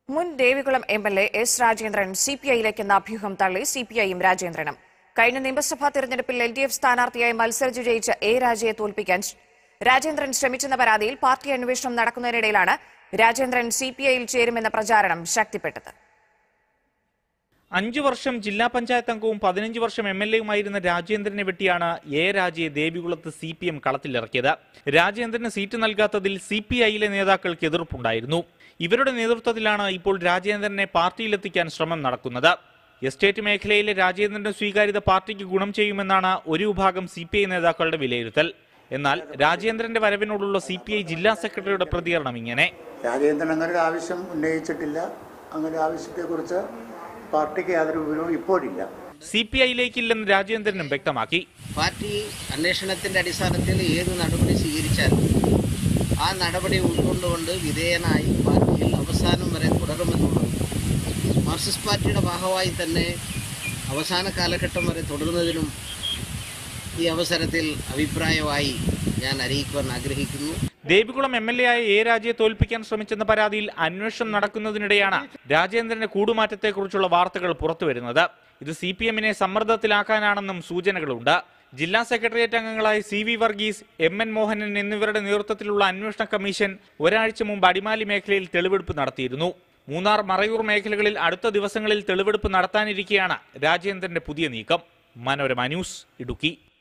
മുൻ Devikulam M L A S Rajendran C P ഐയിലേക്കെന്ന അഭ്യൂഹം തള്ളി സി പി ഐയും രാജേന്ദ്രനും കഴിഞ്ഞ നിയമസഭാ തെരഞ്ഞെടുപ്പിൽ എൽ ഡി എഫ് സ്ഥാനാർത്ഥിയായി മത്സരിച്ചു ജയിച്ച എ രാജയെ തോൽപ്പിക്കാൻ രാജേന്ദ്രൻ ശ്രമിച്ചെന്ന പരാതിയിൽ പാർട്ടി അന്വേഷണം നടക്കുന്നതിനിടയിലാണ് രാജേന്ദ്രൻ സി പി ഐയിൽ ചേരുമെന്ന പ്രചാരണം ശക്തിപ്പെട്ടത് അഞ്ചു വർഷം ജില്ലാ പഞ്ചായത്ത് അംഗവും പതിനഞ്ച് വർഷം എം എൽ എയുമായിരുന്ന രാജേന്ദ്രനെ വെട്ടിയാണ് എ രാജയെ ദേവികുളത്ത് സി പി എം കളത്തിലിറക്കിയത് രാജേന്ദ്രന് സീറ്റ് നൽകാത്തതിൽ സി പി ഐയിലെ നേതാക്കൾക്ക് എതിർപ്പുണ്ടായിരുന്നു ഇവരുടെ നേതൃത്വത്തിലാണ് ഇപ്പോൾ രാജേന്ദ്രനെ പാർട്ടിയിലെത്തിക്കാൻ ശ്രമം നടക്കുന്നത് എസ്റ്റേറ്റ് മേഖലയിലെ രാജേന്ദ്രന്റെ സ്വീകാര്യത പാർട്ടിക്ക് ഗുണം ചെയ്യുമെന്നാണ് ഒരു വിഭാഗം സി പി ഐ നേതാക്കളുടെ വിലയിരുത്തൽ എന്നാൽ രാജേന്ദ്രന്റെ വരവിനോടുള്ള സി പി ഐ ജില്ലാ സെക്രട്ടറിയുടെ പ്രതികരണം ഇങ്ങനെ രാജേന്ദ്രൻ അങ്ങനെ ഒരു ആവശ്യം ഉന്നയിച്ചിട്ടില്ല അങ്ങനെ ഒരു ആവശ്യത്തെക്കുറിച്ച് പാർട്ടിക്ക് യാതൊരു വിവരവും ഇപ്പോഴില്ല സി പി ഐയിലേക്കില്ലെന്ന് രാജേന്ദ്രനും വ്യക്തമാക്കി പാർട്ടി അന്വേഷണത്തിന്റെ അടിസ്ഥാനത്തിൽ ഏത് നടപടി സ്വീകരിച്ചാലും ആ നടപടി ഉൾക്കൊണ്ടുകൊണ്ട് വിധേയനായി പാർട്ടിയിൽ അവസാനം വരെ തുടരുമെന്നുള്ളത് മാർക്സിസ്റ്റ് പാർട്ടിയുടെ ഭാഗമായി തന്നെ അവസാന കാലഘട്ടം വരെ തുടരുന്നതിനും ഈ അവസരത്തിൽ അഭിപ്രായമായി ഞാൻ അറിയിക്കുവാൻ ആഗ്രഹിക്കുന്നു ദേവികുളം എം എൽ എ ആയ എ രാജയെ തോൽപ്പിക്കാൻ ശ്രമിച്ചെന്ന പരാതിയിൽ അന്വേഷണം നടക്കുന്നതിനിടെയാണ് രാജേന്ദ്രന്റെ കൂടുമാറ്റത്തെക്കുറിച്ചുള്ള വാർത്തകൾ പുറത്തുവരുന്നത് ഇത് സി പി എമ്മിനെ സമ്മർദ്ദത്തിലാക്കാനാണെന്നും സൂചനകളുണ്ട് ജില്ലാ സെക്രട്ടേറിയറ്റ് അംഗങ്ങളായ C V Varghese M N Mohanan എന്നിവരുടെ നേതൃത്വത്തിലുള്ള അന്വേഷണ കമ്മീഷൻ ഒരാഴ്ച മുമ്പ് അടിമാലി മേഖലയിൽ തെളിവെടുപ്പ് നടത്തിയിരുന്നു മൂന്നാർ മറയൂർ മേഖലകളിൽ അടുത്ത ദിവസങ്ങളിൽ തെളിവെടുപ്പ് നടത്താനിരിക്കെയാണ് രാജേന്ദ്രന്റെ പുതിയ നീക്കം മനോരമ ന്യൂസ് ഇടുക്കി